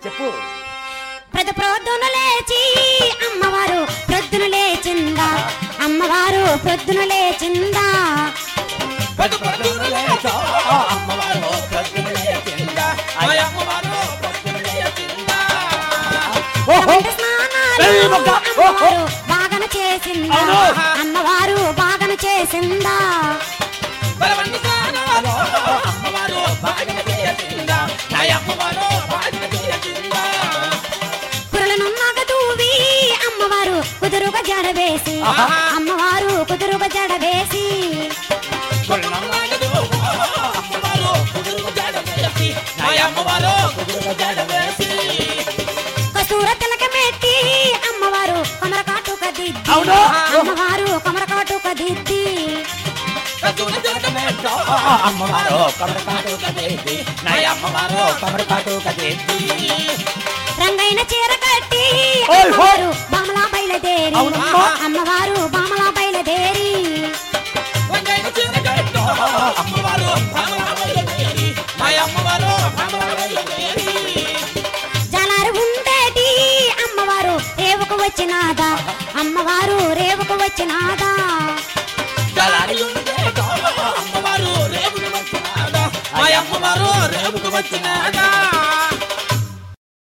చెప్పు ప్రతి ప్రొద్దున లేచి అమ్మవారు ప్రొద్దున లేచిందా అమ్మవారు ప్రొద్దున లేచిందా ప్రతి పొద్దున లేచా, అమ్మవారు ప్రొద్దున లేచిందా. ఆ అమ్మవారు ప్రొద్దున లేచిందా. ఓహో వంట స్నానాలు ఏయ్ మొక్క! ఓహో! అమ్మవారు బాగన చేసిందా అవును. అమ్మవారు బాగన చేసిందా బలవంతి స్నానాలు, అమ్మవారు బాగా చేసిందా. ఆ అమ్మవారు బాగా చేసిందా. కురలనున్నాక తూవి అమ్మవారు కుదురుగా జడవేసి ఆహా. అమ్మవారు కుదురుగా జడవేసి కొల్లమ్మగదు, అమ్మవారు కుదురుగా జడ వేసి. ఆ అమ్మవారు కుదురుగా జడ వేసి. కస్తూర తిలక మెట్టి అమ్మవారు కమర కాటుక దిద్ది అవును. అమ్మవారు కమర కాటుక దిద్ది కదులు జగమేటో, అమ్మవారు కమర కాటుక దేవి. నా అమ్మవారు కమర కాటుక దేవి. రంగైన చీర కట్టి ఓయ్ హో. అమ్మవారు బామలా బయలుదేరి అవునమ్మా. అమ్మవారు బామలా బయలుదేరి వంగైన చిరగట్టు, అమ్మవారు భామల బయలుదేరి. నా అమ్మవారు భామల బయలుదేరి. జలారు ఉండేటి అమ్మవారు రేవుకు వచ్చినాదా అమ్మవారు రేవుకు వచ్చినాదా దళారి ఉండేటో, అమ్మవారు రేవుకు వచ్చినాదా. మా అమ్మవారు రేవుకు వచ్చినాదా